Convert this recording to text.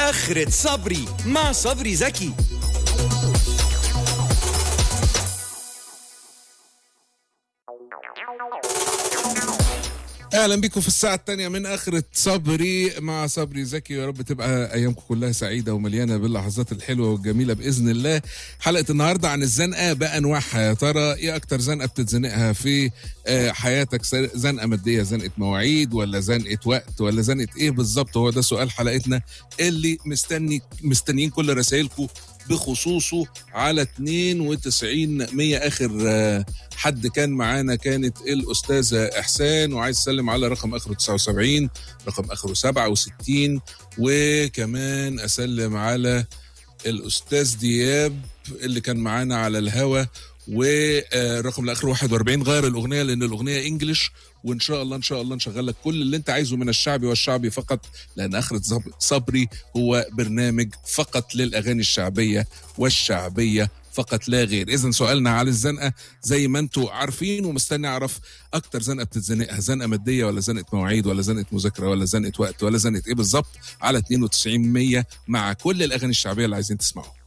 آخرة صبري مع صبري زكي اهلا بيكم في الساعه الثانيه من اخره صبري مع صبري زكي يا رب تبقى ايامكم كلها سعيده ومليانه باللحظات الحلوه والجميله باذن الله حلقه النهارده عن الزنقه بانواعها يا ترى ايه اكتر زنقه بتتزنقها في آه، حياتك س- زنقه ماديه زنقه مواعيد ولا زنقه وقت ولا زنقه ايه بالظبط هو ده سؤال حلقتنا اللي مستني مستنيين كل رسائلكم بخصوصه على 92 100 اخر آه، حد كان معانا كانت الاستاذه احسان وعايز اسلم على رقم اخره 79 رقم اخره 67 وكمان اسلم على الاستاذ دياب اللي كان معانا على الهوا والرقم الاخر 41 غير الاغنيه لان الاغنيه انجلش وان شاء الله ان شاء الله نشغل لك كل اللي انت عايزه من الشعبي والشعبي فقط لان اخره صب- صبري هو برنامج فقط للاغاني الشعبيه والشعبيه فقط لا غير اذا سؤالنا على الزنقه زي ما انتم عارفين ومستني اعرف اكتر زنقه بتتزنقها زنقه ماديه ولا زنقه مواعيد ولا زنقه مذاكره ولا زنقه وقت ولا زنقه ايه بالظبط على 92 100 مع كل الاغاني الشعبيه اللي عايزين تسمعوها